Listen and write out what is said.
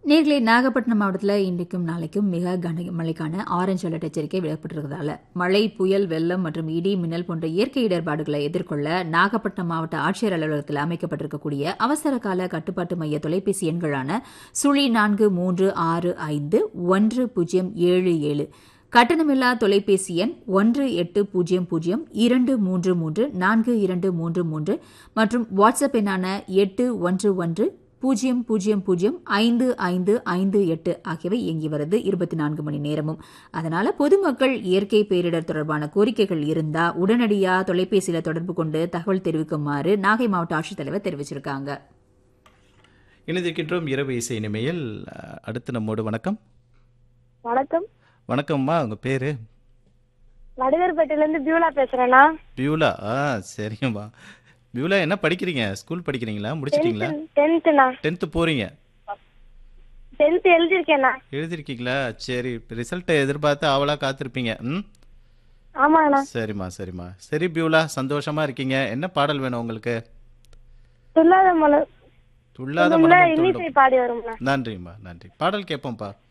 நேர்களே நாகப்பட்டினம் மாவட்டத்தில் இன்றைக்கும் நாளைக்கும் மிக கனமழைக்கான ஆரஞ்சு அலர்ட் எச்சரிக்கை விடப்பட்டிருக்கிறதால மழை புயல் வெள்ளம் மற்றும் இடி மின்னல் போன்ற இயற்கை இடர்பாடுகளை எதிர்கொள்ள நாகப்பட்டினம் மாவட்ட ஆட்சியர் அலுவலகத்தில் அமைக்கப்பட்டிருக்கக்கூடிய அவசர கால கட்டுப்பாட்டு மைய தொலைபேசி எண்களான சுழி நான்கு மூன்று ஆறு ஐந்து ஒன்று பூஜ்ஜியம் ஏழு ஏழு கட்டணமில்லா தொலைபேசி எண் ஒன்று எட்டு பூஜ்ஜியம் பூஜ்ஜியம் இரண்டு மூன்று மூன்று நான்கு இரண்டு மூன்று மூன்று மற்றும் வாட்ஸ்அப் எண்ணான எட்டு ஒன்று ஒன்று பூஜ்ஜியம் பூஜ்ஜியம் பூஜ்ஜியம் ஐந்து ஐந்து ஐந்து எட்டு ஆகியவை இயங்கி வருது இருபத்தி நான்கு மணி நேரமும் அதனால பொதுமக்கள் இயற்கை பேரிடர் தொடர்பான கோரிக்கைகள் இருந்தா உடனடியா தொலைபேசியில தொடர்பு கொண்டு தகவல் தெரிவிக்குமாறு நாகை மாவட்ட ஆட்சித்தலைவர் தெரிவிச்சிருக்காங்க இணைந்திருக்கின்றோம் இரவு இசை இனிமையில் அஹ், அடுத்து நம்மோடு வணக்கம் வணக்கம் வணக்கம்மா உங்க பேரு வடுகர்பேட்டையில இருந்து பியூலா பேசுறேண்ணா பியூலா ஆ சரிங்கம்மா பியூலா என்ன படிக்கிறீங்க ஸ்கூல் படிக்கிறீங்களா முடிச்சிட்டீங்களா டென்த்துண்ணா டென்த்து போறீங்க டென்த் எழுதியிருக்கேண்ணா எழுதிருக்கீங்களா சரி ரிசல்ட்டை எதிர்பார்த்து அவளா காத்திருப்பீங்க ம் ஆமாண்ணா சரிம்மா சரிம்மா சரி பியூலா சந்தோஷமா இருக்கீங்க என்ன பாடல் வேணும் உங்களுக்கு துல்லாத மலர் துள்ளாத துள்ளும்ல மனமும் இன்னிசை துள்ளும் பாடி வரும்ண்ணா நன்றிம்மா நன்றி பாடல் கேட்போம்ப்பா